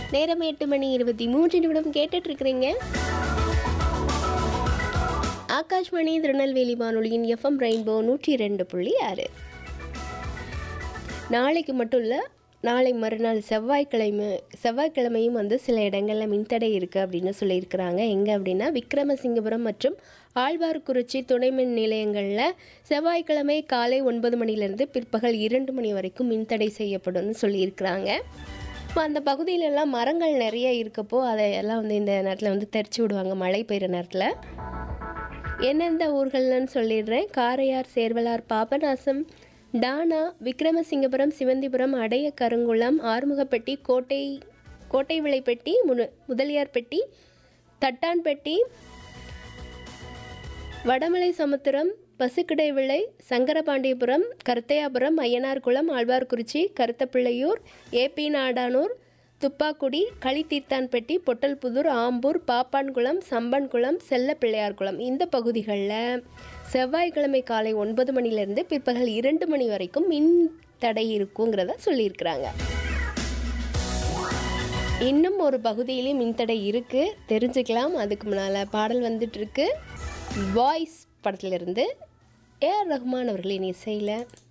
நேரம் எட்டு மணி இருபத்தி மூன்று நிமிடம் கேட்டுட்டு இருக்கிறீங்க ஆகாஷ்வாணி திருநெல்வேலி வானொலியின் எஃப்எம் ரெயின்போ நூற்றி ரெண்டு புள்ளி ஆறு நாளைக்கு மட்டும் இல்லை நாளை மறுநாள் செவ்வாய்க்கிழமை செவ்வாய்க்கிழமையும் வந்து சில இடங்களில் மின்தடை இருக்குது அப்படின்னு சொல்லியிருக்கிறாங்க எங்கே அப்படின்னா விக்ரமசிங்கபுரம் மற்றும் ஆழ்வார்குறிச்சி துணை மின் நிலையங்களில் செவ்வாய்க்கிழமை காலை ஒன்பது மணிலேருந்து பிற்பகல் இரண்டு மணி வரைக்கும் மின்தடை செய்யப்படும்னு சொல்லியிருக்கிறாங்க இப்போ அந்த பகுதியிலெல்லாம் மரங்கள் நிறைய இருக்கப்போ அதையெல்லாம் வந்து இந்த நேரத்தில் வந்து தெரிச்சு விடுவாங்க மழை பெய்கிற நேரத்தில் எந்தெந்த ஊர்கள்னு சொல்லிடுறேன் காரையார் சேர்வலார் பாபநாசம் டானா விக்ரமசிங்கபுரம் சிவந்திபுரம் அடைய கருங்குளம் ஆறுமுகப்பட்டி கோட்டை கோட்டை விளைப்பட்டி முனு முதலியார்பட்டி தட்டான்பட்டி வடமலை சமுத்திரம் பசுக்கிடை விளை சங்கரபாண்டியபுரம் கருத்தையாபுரம் ஐயனார்குளம் ஆழ்வார்குறிச்சி கருத்தப்பிள்ளையூர் ஏபி நாடானூர் துப்பாக்குடி களித்தீர்த்தான்பட்டி பொட்டல்புதூர் ஆம்பூர் பாப்பான்குளம் சம்பன்குளம் செல்லப்பிள்ளையார்குளம் இந்த பகுதிகளில் செவ்வாய்க்கிழமை காலை ஒன்பது மணிலேருந்து பிற்பகல் இரண்டு மணி வரைக்கும் மின் தடை இருக்குங்கிறத சொல்லியிருக்கிறாங்க இன்னும் ஒரு பகுதியிலே மின்தடை இருக்குது தெரிஞ்சுக்கலாம் அதுக்கு முன்னால் பாடல் வந்துட்டு இருக்கு வாய்ஸ் படத்திலிருந்து ஏஆர் ரஹ்மான் அவர்களின் இசையில்